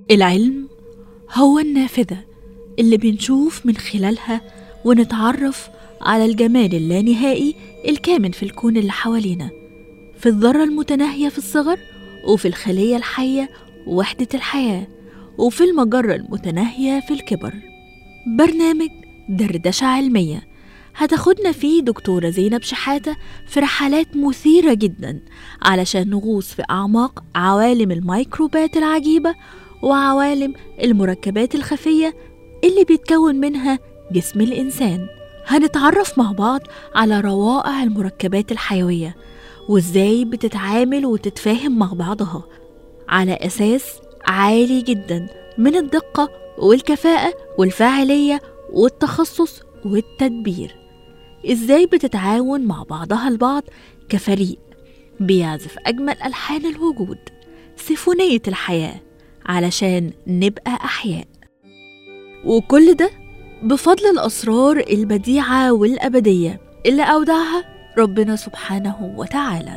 العلم هو النافذة اللي بنشوف من خلالها ونتعرف على الجمال اللانهائي الكامن في الكون اللي حوالينا في الذرة المتناهية في الصغر وفي الخلية الحية وحدة الحياة وفي المجرة المتناهية في الكبر برنامج دردشة علمية هتاخدنا فيه دكتورة زينب شحاتة في رحلات مثيرة جدا علشان نغوص في أعماق عوالم الميكروبات العجيبة وعوالم المركبات الخفية اللي بيتكون منها جسم الإنسان هنتعرف مع بعض على روائع المركبات الحيوية وإزاي بتتعامل وتتفاهم مع بعضها على أساس عالي جدا من الدقة والكفاءة والفاعلية والتخصص والتدبير إزاي بتتعاون مع بعضها البعض كفريق بيعزف أجمل ألحان الوجود سيفونية الحياة علشان نبقى أحياء وكل ده بفضل الأسرار البديعة والأبدية اللي أودعها ربنا سبحانه وتعالى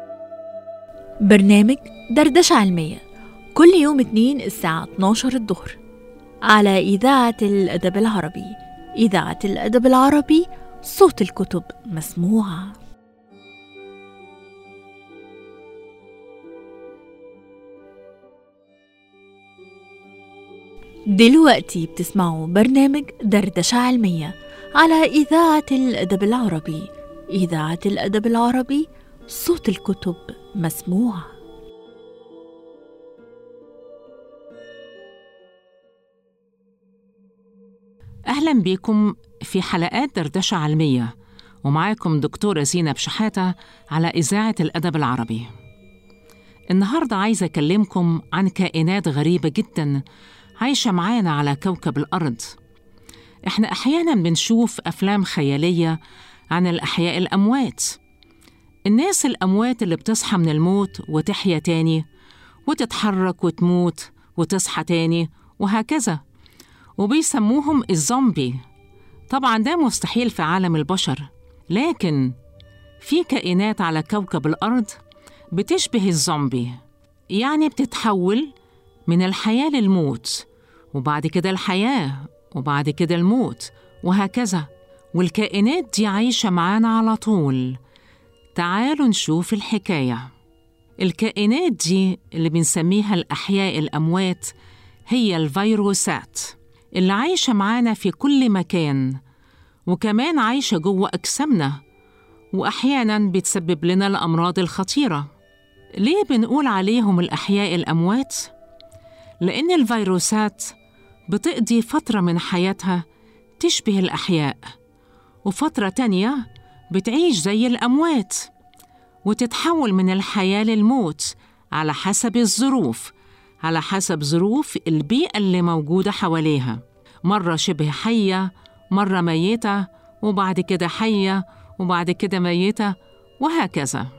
برنامج دردشة علمية كل يوم اتنين الساعة 12 الظهر على إذاعة الأدب العربي إذاعة الأدب العربي صوت الكتب مسموعة دلوقتي بتسمعوا برنامج دردشة علمية على إذاعة الأدب العربي إذاعة الأدب العربي صوت الكتب مسموعة أهلا بكم في حلقات دردشة علمية ومعاكم دكتورة زينب شحاتة على إذاعة الأدب العربي النهاردة عايزة أكلمكم عن كائنات غريبة جدا عايشة معانا على كوكب الأرض إحنا أحيانا بنشوف أفلام خيالية عن الأحياء الأموات الناس الأموات اللي بتصحى من الموت وتحيا تاني وتتحرك وتموت وتصحى تاني وهكذا وبيسموهم الزومبي طبعا ده مستحيل في عالم البشر لكن في كائنات على كوكب الأرض بتشبه الزومبي يعني بتتحول من الحياة للموت وبعد كده الحياة وبعد كده الموت وهكذا والكائنات دي عايشة معانا على طول تعالوا نشوف الحكاية الكائنات دي اللي بنسميها الأحياء الأموات هي الفيروسات اللي عايشة معانا في كل مكان وكمان عايشة جوه أجسامنا وأحيانا بتسبب لنا الأمراض الخطيرة ليه بنقول عليهم الأحياء الأموات؟ لأن الفيروسات بتقضي فترة من حياتها تشبه الأحياء وفترة تانية بتعيش زي الأموات وتتحول من الحياة للموت على حسب الظروف على حسب ظروف البيئة اللي موجودة حواليها مرة شبه حية مرة ميتة وبعد كده حية وبعد كده ميتة وهكذا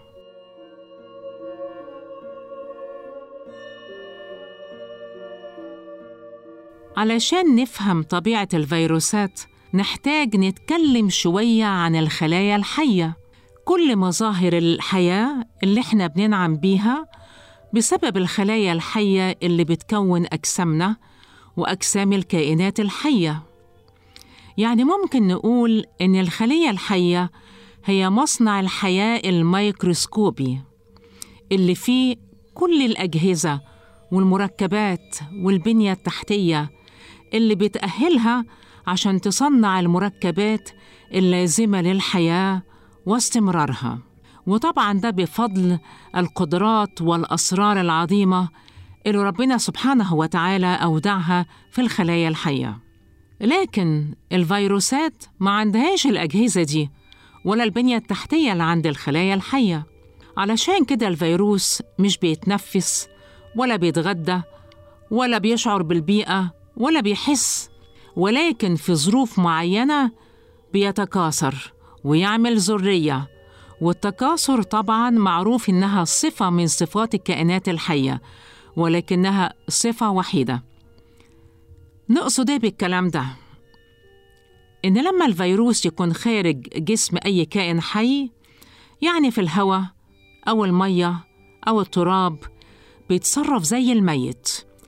علشان نفهم طبيعة الفيروسات نحتاج نتكلم شوية عن الخلايا الحية كل مظاهر الحياة اللي احنا بننعم بيها بسبب الخلايا الحية اللي بتكون أجسامنا وأجسام الكائنات الحية يعني ممكن نقول إن الخلية الحية هي مصنع الحياة الميكروسكوبي اللي فيه كل الأجهزة والمركبات والبنية التحتية اللي بتأهلها عشان تصنع المركبات اللازمة للحياة واستمرارها وطبعا ده بفضل القدرات والأسرار العظيمة اللي ربنا سبحانه وتعالى أودعها في الخلايا الحية لكن الفيروسات ما عندهاش الأجهزة دي ولا البنية التحتية اللي عند الخلايا الحية علشان كده الفيروس مش بيتنفس ولا بيتغدى ولا بيشعر بالبيئة ولا بيحس ولكن في ظروف معينة بيتكاثر ويعمل ذرية والتكاثر طبعا معروف إنها صفة من صفات الكائنات الحية ولكنها صفة وحيدة نقصد ايه بالكلام ده؟ إن لما الفيروس يكون خارج جسم أي كائن حي يعني في الهواء أو المية أو التراب بيتصرف زي الميت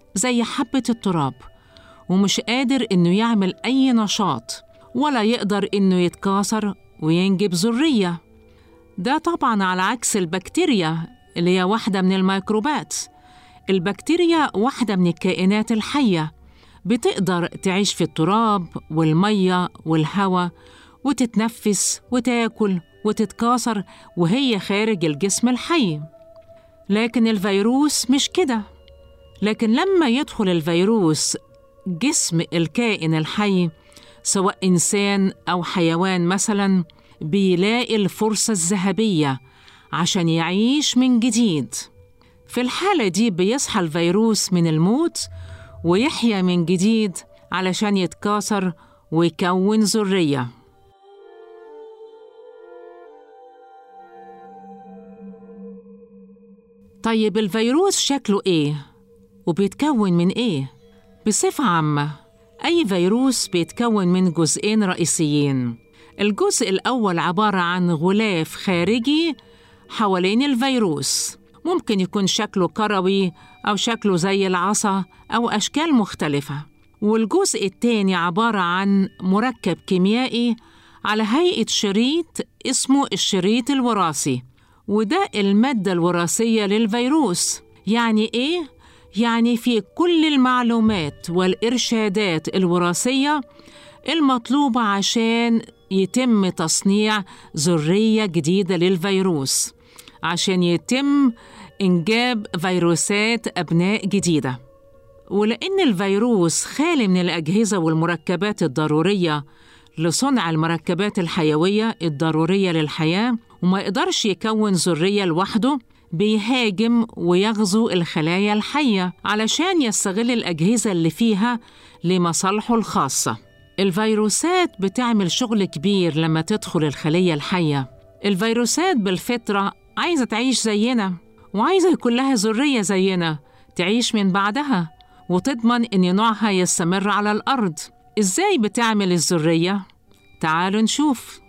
زي حبة التراب ومش قادر إنه يعمل أي نشاط ولا يقدر إنه يتكاثر وينجب ذرية ده طبعا على عكس البكتيريا اللي هي واحدة من الميكروبات البكتيريا واحدة من الكائنات الحية بتقدر تعيش في التراب والمية والهواء وتتنفس وتاكل وتتكاثر وهي خارج الجسم الحي لكن الفيروس مش كده لكن لما يدخل الفيروس جسم الكائن الحي سواء انسان او حيوان مثلا بيلاقي الفرصه الذهبيه عشان يعيش من جديد في الحاله دي بيصحى الفيروس من الموت ويحيا من جديد علشان يتكاثر ويكون ذريه طيب الفيروس شكله ايه وبيتكون من ايه بصفه عامه اي فيروس بيتكون من جزئين رئيسيين الجزء الاول عباره عن غلاف خارجي حوالين الفيروس ممكن يكون شكله كروي او شكله زي العصا او اشكال مختلفه والجزء الثاني عباره عن مركب كيميائي على هيئه شريط اسمه الشريط الوراثي وده المادة الوراثية للفيروس يعني إيه؟ يعني في كل المعلومات والإرشادات الوراثية المطلوبة عشان يتم تصنيع ذرية جديدة للفيروس عشان يتم إنجاب فيروسات أبناء جديدة ولأن الفيروس خالي من الأجهزة والمركبات الضرورية لصنع المركبات الحيوية الضرورية للحياة وما يقدرش يكون ذرية لوحده بيهاجم ويغزو الخلايا الحية علشان يستغل الأجهزة اللي فيها لمصالحه الخاصة الفيروسات بتعمل شغل كبير لما تدخل الخلية الحية الفيروسات بالفطرة عايزة تعيش زينا وعايزة يكون لها ذرية زينا تعيش من بعدها وتضمن إن نوعها يستمر على الأرض إزاي بتعمل الذرية؟ تعالوا نشوف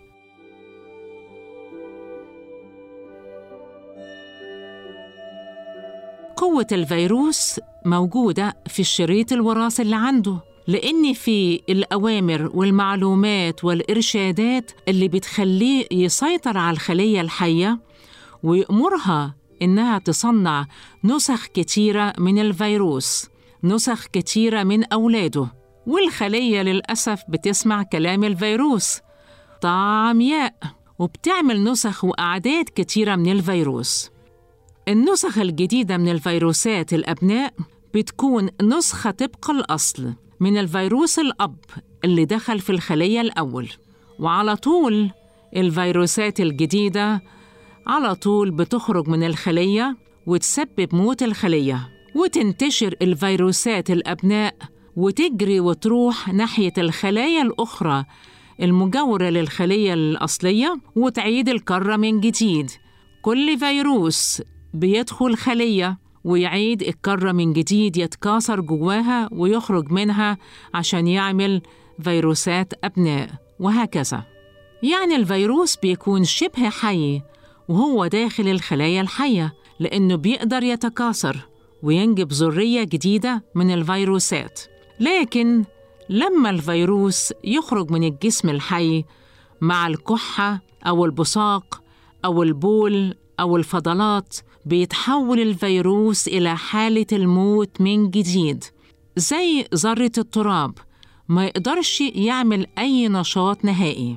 قوة الفيروس موجودة في الشريط الوراثي اللي عنده لأن في الأوامر والمعلومات والإرشادات اللي بتخليه يسيطر على الخلية الحية ويأمرها إنها تصنع نسخ كتيرة من الفيروس نسخ كتيرة من أولاده والخلية للأسف بتسمع كلام الفيروس طاعة عمياء وبتعمل نسخ وأعداد كتيرة من الفيروس النسخ الجديدة من الفيروسات الأبناء بتكون نسخة طبق الأصل من الفيروس الأب اللي دخل في الخلية الأول وعلى طول الفيروسات الجديدة على طول بتخرج من الخلية وتسبب موت الخلية وتنتشر الفيروسات الأبناء وتجري وتروح ناحية الخلايا الأخرى المجاورة للخلية الأصلية وتعيد الكرة من جديد كل فيروس بيدخل خلية ويعيد الكرة من جديد يتكاثر جواها ويخرج منها عشان يعمل فيروسات أبناء وهكذا يعني الفيروس بيكون شبه حي وهو داخل الخلايا الحية لأنه بيقدر يتكاثر وينجب ذرية جديدة من الفيروسات لكن لما الفيروس يخرج من الجسم الحي مع الكحة أو البصاق أو البول أو الفضلات بيتحول الفيروس إلى حالة الموت من جديد زي ذرة التراب ما يقدرش يعمل أي نشاط نهائي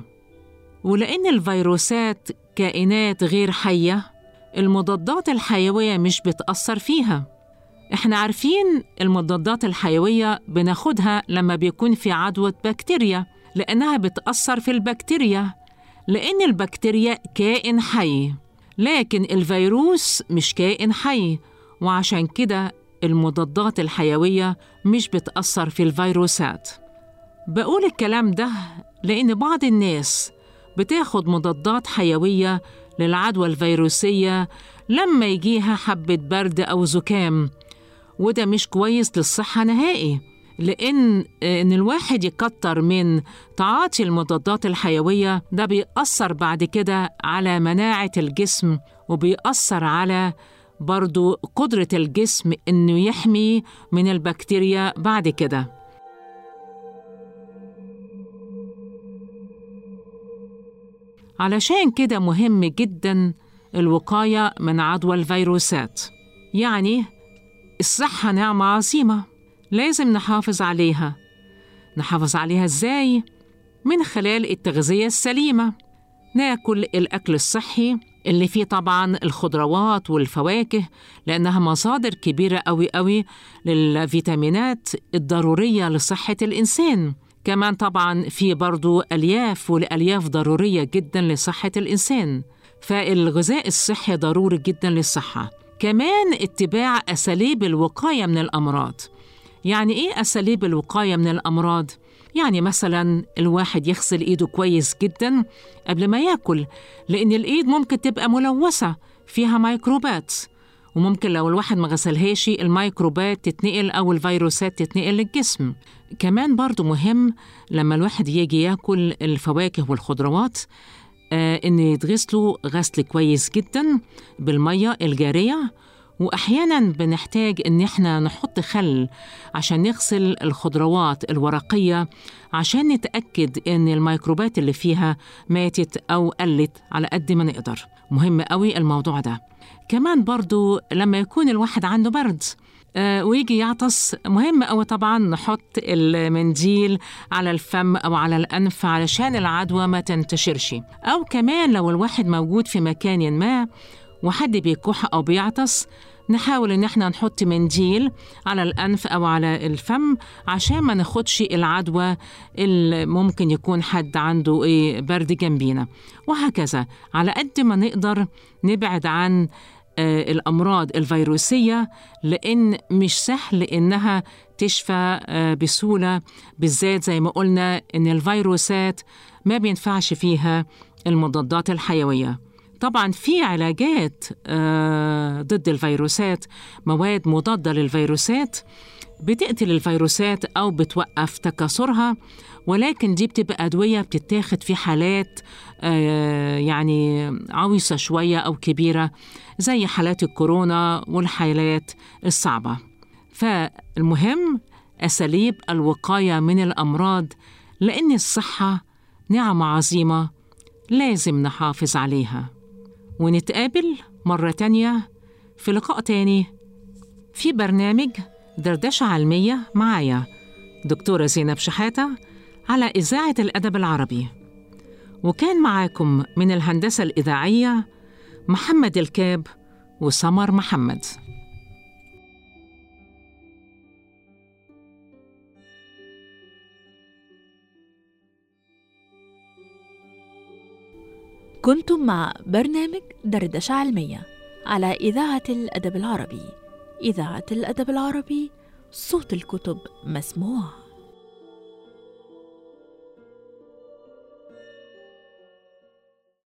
ولأن الفيروسات كائنات غير حية المضادات الحيوية مش بتأثر فيها احنا عارفين المضادات الحيوية بناخدها لما بيكون في عدوى بكتيريا لأنها بتأثر في البكتيريا لأن البكتيريا كائن حي لكن الفيروس مش كائن حي وعشان كده المضادات الحيوية مش بتأثر في الفيروسات بقول الكلام ده لأن بعض الناس بتاخد مضادات حيوية للعدوى الفيروسية لما يجيها حبة برد أو زكام وده مش كويس للصحة نهائي لأن إن الواحد يكتر من تعاطي المضادات الحيوية ده بيأثر بعد كده على مناعة الجسم وبيأثر على برضو قدرة الجسم إنه يحمي من البكتيريا بعد كده علشان كده مهم جدا الوقاية من عدوى الفيروسات يعني الصحة نعمة عظيمة لازم نحافظ عليها نحافظ عليها ازاي؟ من خلال التغذية السليمة ناكل الأكل الصحي اللي فيه طبعا الخضروات والفواكه لأنها مصادر كبيرة أوي أوي للفيتامينات الضرورية لصحة الإنسان كمان طبعا في برضو ألياف والألياف ضرورية جدا لصحة الإنسان فالغذاء الصحي ضروري جدا للصحة كمان اتباع أساليب الوقاية من الأمراض يعني إيه أساليب الوقاية من الأمراض؟ يعني مثلا الواحد يغسل إيده كويس جدا قبل ما ياكل لأن الإيد ممكن تبقى ملوثة فيها ميكروبات وممكن لو الواحد ما غسلهاش الميكروبات تتنقل أو الفيروسات تتنقل للجسم كمان برضو مهم لما الواحد يجي ياكل الفواكه والخضروات آه إن يتغسلوا غسل كويس جدا بالمية الجارية وأحيانا بنحتاج إن إحنا نحط خل عشان نغسل الخضروات الورقية عشان نتأكد إن الميكروبات اللي فيها ماتت أو قلت على قد ما نقدر مهم قوي الموضوع ده كمان برضو لما يكون الواحد عنده برد آه ويجي يعطس مهم أوي طبعا نحط المنديل على الفم أو على الأنف علشان العدوى ما تنتشرش أو كمان لو الواحد موجود في مكان ما وحد بيكح أو بيعطس نحاول إن احنا نحط منديل على الأنف أو على الفم عشان ما ناخدش العدوى اللي ممكن يكون حد عنده إيه برد جنبينا وهكذا على قد ما نقدر نبعد عن آه الأمراض الفيروسية لأن مش سهل إنها تشفى آه بسهولة بالذات زي ما قلنا إن الفيروسات ما بينفعش فيها المضادات الحيويه طبعا في علاجات آه ضد الفيروسات مواد مضاده للفيروسات بتقتل الفيروسات او بتوقف تكاثرها ولكن دي بتبقى ادويه بتتاخد في حالات آه يعني عويصه شويه او كبيره زي حالات الكورونا والحالات الصعبه فالمهم اساليب الوقايه من الامراض لان الصحه نعمه عظيمه لازم نحافظ عليها ونتقابل مرة تانية في لقاء تاني في برنامج دردشة علمية معايا دكتورة زينب شحاتة على إذاعة الأدب العربي وكان معاكم من الهندسة الإذاعية محمد الكاب وسمر محمد كنتم مع برنامج دردشة علمية على إذاعة الأدب العربي إذاعة الأدب العربي صوت الكتب مسموع